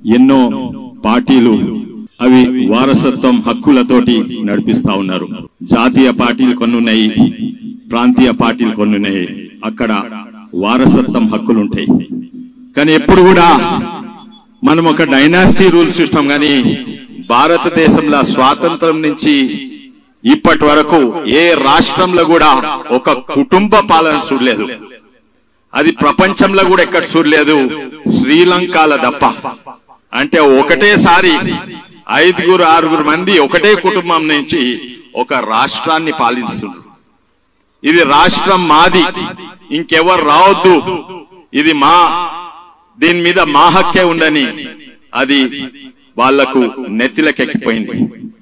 ఎన్నో పార్టీలు అవి వారసత్వం హక్కులతోటి నడిపిస్తా ఉన్నారు జాతీయ పార్టీలు కొన్ని ఉన్నాయి ప్రాంతీయ పార్టీలు కొన్ని ఉన్నాయి అక్కడ వారసత్వం హక్కులు ఉంటాయి కానీ ఎప్పుడు కూడా మనం ఒక డైనాసిటీ రూల్ సిస్టమ్ కానీ భారతదేశంలో స్వాతంత్రం నుంచి ఇప్పటి వరకు ఏ రాష్ట్రంలో కూడా ఒక కుటుంబ పాలన చూడలేదు అది ప్రపంచంలో కూడా ఎక్కడ చూడలేదు శ్రీలంకల తప్ప అంటే ఒకటేసారి ఐదుగురు ఆరుగురు మంది ఒకటే కుటుంబం నుంచి ఒక రాష్ట్రాన్ని పాలిస్తున్నారు ఇది రాష్ట్రం మాది ఇంకెవరు రావద్దు ఇది మా దీని మీద మా హక్కే ఉండని అది వాళ్లకు నెత్తిలకెక్కిపోయింది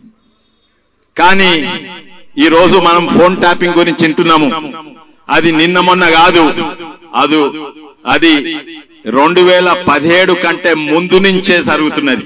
కానీ ఈ రోజు మనం ఫోన్ ట్యాపింగ్ గురించి వింటున్నాము అది నిన్న మొన్న కాదు అది అది రెండు వేల పదిహేడు కంటే ముందు నుంచే జరుగుతున్నది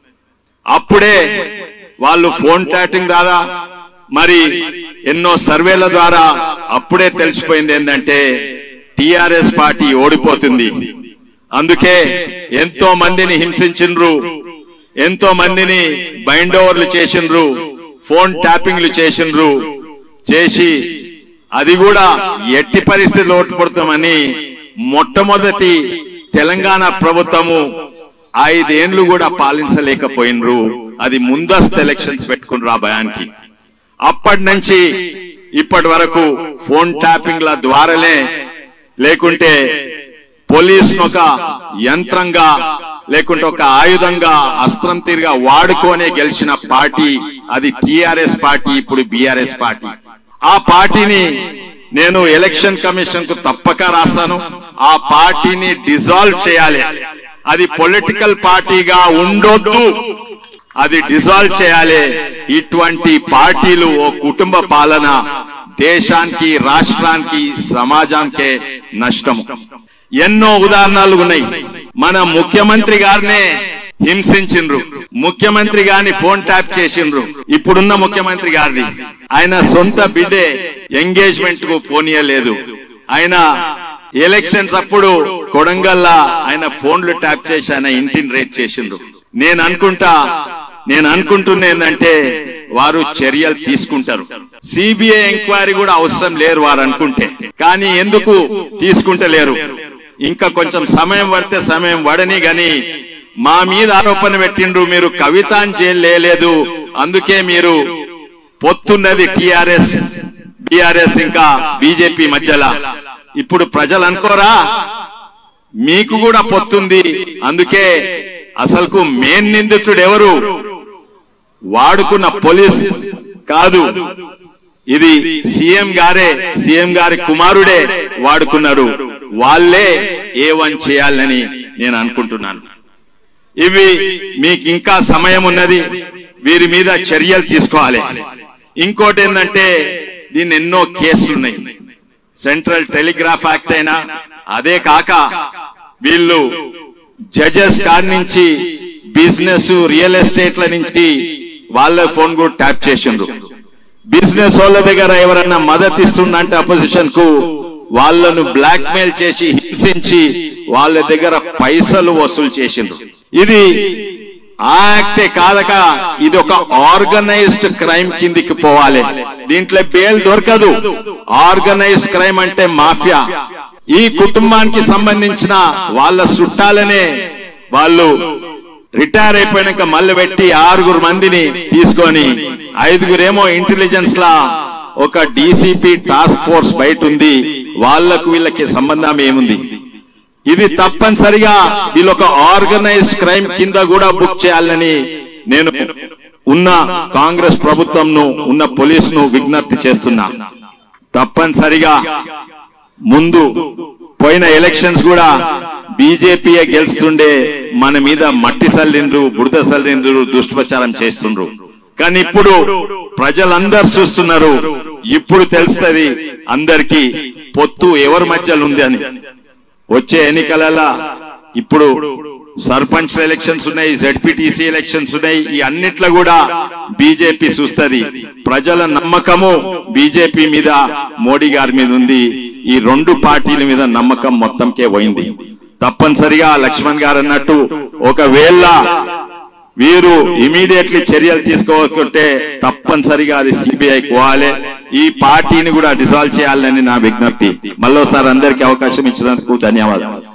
అప్పుడే వాళ్ళు ఫోన్ ట్యాపింగ్ ద్వారా మరి ఎన్నో సర్వేల ద్వారా అప్పుడే తెలిసిపోయింది ఏంటంటే టిఆర్ఎస్ పార్టీ ఓడిపోతుంది అందుకే ఎంతో మందిని హింసించిండ్రు ఎంతో మందిని బైండ్ ఓవర్లు చేసిండ్రు ఫోన్ ట్యాపింగ్లు చేసిండ్రు చేసి అది కూడా ఎట్టి పరిస్థితుల్లో ఓటుపడతామని మొట్టమొదటి తెలంగాణ ప్రభుత్వము ఐదేండ్లు కూడా పాలించలేకపోయినరు అది ముందస్తు ఎలక్షన్స్ పెట్టుకున్నారు ఆ భయానికి అప్పటి నుంచి ఇప్పటి వరకు ఫోన్ ట్యాపింగ్ల ద్వారానే లేకుంటే పోలీస్ ఒక యంత్రంగా లేకుంటే ఒక ఆయుధంగా అస్త్రం తీరుగా వాడుకోనే గెలిచిన పార్టీ అది టిఆర్ఎస్ పార్టీ ఇప్పుడు బిఆర్ఎస్ పార్టీ ఆ పార్టీని నేను ఎలక్షన్ కమిషన్ కు తప్పక రాస్తాను ఆ పార్టీని డిజాల్వ్ చేయాలి అది పొలిటికల్ పార్టీగా ఉండొద్దు అది డిజాల్వ్ చేయాలి ఇటువంటి పార్టీలు ఓ కుటుంబ పాలన దేశానికి రాష్ట్రానికి సమాజానికే నష్టము ఎన్నో ఉదాహరణలు ఉన్నాయి మన ముఖ్యమంత్రి గారినే హింసించిండ్రు ముఖ్యమంత్రి గారిని ఫోన్ ట్యాప్ చేసిండ్రు ఇప్పుడున్న ముఖ్యమంత్రి గారిని ఆయన సొంత బిడ్డే ఎంగేజ్మెంట్ కు పోనీయలేదు ఆయన ఎలక్షన్స్ అప్పుడు కొడంగల్లా ఆయన ఫోన్లు ట్యాప్ చేసి ఆయన ఇంటిని రేట్ చేసిండ్రు నేను అనుకుంటా నేను అనుకుంటున్నా ఏంటంటే వారు చర్యలు తీసుకుంటారు సిబిఐ ఎంక్వైరీ కూడా అవసరం లేరు వారు అనుకుంటే కానీ ఎందుకు తీసుకుంటలేరు ఇంకా కొంచెం సమయం పడితే సమయం పడని గాని మా మీద ఆరోపణ పెట్టిండ్రు మీరు కవితాన్ చేయలేదు అందుకే మీరు పొత్తున్నది టిఆర్ఎస్ బిఆర్ఎస్ ఇంకా బీజేపీ మధ్యలో ఇప్పుడు ప్రజలు అనుకోరా మీకు కూడా పొత్తుంది అందుకే అసలుకు మెయిన్ నిందితుడు ఎవరు వాడుకున్న పోలీస్ కాదు ఇది సీఎం గారే సీఎం గారి కుమారుడే వాడుకున్నారు వాళ్ళే ఏ వన్ చేయాలని నేను అనుకుంటున్నాను ఇవి మీకు ఇంకా సమయం ఉన్నది వీరి మీద చర్యలు తీసుకోవాలి ఇంకోటి ఏంటంటే దీన్ని ఎన్నో కేసులు ఉన్నాయి సెంట్రల్ టెలిగ్రాఫ్ యాక్ట్ అయినా అదే కాక వీళ్ళు జడ్జెస్ కాడి నుంచి బిజినెస్ రియల్ ఎస్టేట్ల నుంచి వాళ్ళ ఫోన్ కూడా ట్యాప్ చేసిండ్రు బిజినెస్ వాళ్ళ దగ్గర ఎవరన్నా మద్దతు ఇస్తుందంటే అపోజిషన్ కు వాళ్ళను బ్లాక్ మెయిల్ చేసి హింసించి వాళ్ళ దగ్గర పైసలు వసూలు చేసిండ్రు ఇది ఆ యాక్టే కాదక ఇది ఒక ఆర్గనైజ్డ్ క్రైమ్ కిందికి పోవాలి దీంట్లో బెయిల్ దొరకదు ఆర్గనైజ్డ్ క్రైమ్ అంటే మాఫియా ఈ కుటుంబానికి సంబంధించిన వాళ్ళ చుట్టాలనే వాళ్ళు రిటైర్ అయిపోయినాక మళ్ళీ పెట్టి ఆరుగురు మందిని తీసుకొని ఐదుగురేమో ఇంటెలిజెన్స్ లా ఒక డీసీపీ టాస్క్ ఫోర్స్ బయట ఉంది వాళ్లకు వీళ్ళకి సంబంధం ఏముంది ఇది తప్పనిసరిగా వీళ్ళు ఒక ఆర్గనైజ్డ్ క్రైమ్ కింద కూడా బుక్ చేయాలని నేను ఉన్న కాంగ్రెస్ ప్రభుత్వంను ఉన్న పోలీసును విజ్ఞప్తి చేస్తున్నా తప్పనిసరిగా ముందు పోయిన ఎలక్షన్స్ కూడా బీజేపీయే గెలుస్తుండే మన మీద మట్టి సల్లిండ్రు బుడద సల్లిండ్రు దుష్ప్రచారం చేస్తుండ్రు కానీ ఇప్పుడు ప్రజలందరూ చూస్తున్నారు ఇప్పుడు తెలుస్తుంది అందరికీ పొత్తు ఎవరి మధ్యలో ఉంది అని వచ్చే ఎన్నికలలో ఇప్పుడు సర్పంచ్ ఎలక్షన్స్ ఉన్నాయి జెడ్పీటీసీ ఎలక్షన్స్ ఉన్నాయి ఈ అన్నిట్లో కూడా బీజేపీ చూస్తుంది ప్రజల నమ్మకము బీజేపీ మీద మోడీ గారి మీద ఉంది ఈ రెండు పార్టీల మీద నమ్మకం మొత్తంకే పోయింది తప్పనిసరిగా లక్ష్మణ్ గారు అన్నట్టు ఒకవేళ వీరు ఇమీడియట్లీ చర్యలు తీసుకోకుంటే తప్పనిసరిగా అది సిబిఐ పోవాలి ఈ పార్టీని కూడా డిసాల్వ్ చేయాలని నా విజ్ఞప్తి మళ్ళోసారి అందరికీ అవకాశం ఇచ్చినందుకు ధన్యవాదాలు